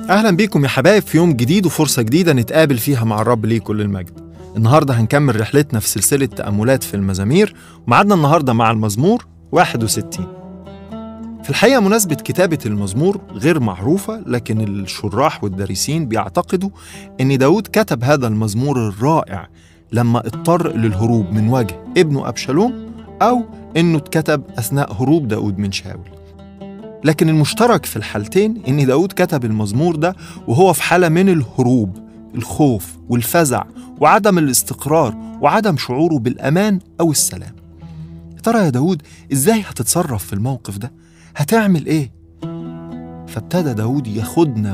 أهلا بيكم يا حبايب في يوم جديد وفرصة جديدة نتقابل فيها مع الرب ليه كل المجد النهاردة هنكمل رحلتنا في سلسلة تأملات في المزامير ومعادنا النهاردة مع المزمور 61 في الحقيقة مناسبة كتابة المزمور غير معروفة لكن الشراح والدارسين بيعتقدوا أن داود كتب هذا المزمور الرائع لما اضطر للهروب من وجه ابنه أبشالوم أو أنه اتكتب أثناء هروب داود من شاول لكن المشترك في الحالتين ان داود كتب المزمور ده وهو في حالة من الهروب الخوف والفزع وعدم الاستقرار وعدم شعوره بالأمان أو السلام يا ترى يا داود ازاي هتتصرف في الموقف ده هتعمل ايه فابتدى داود ياخدنا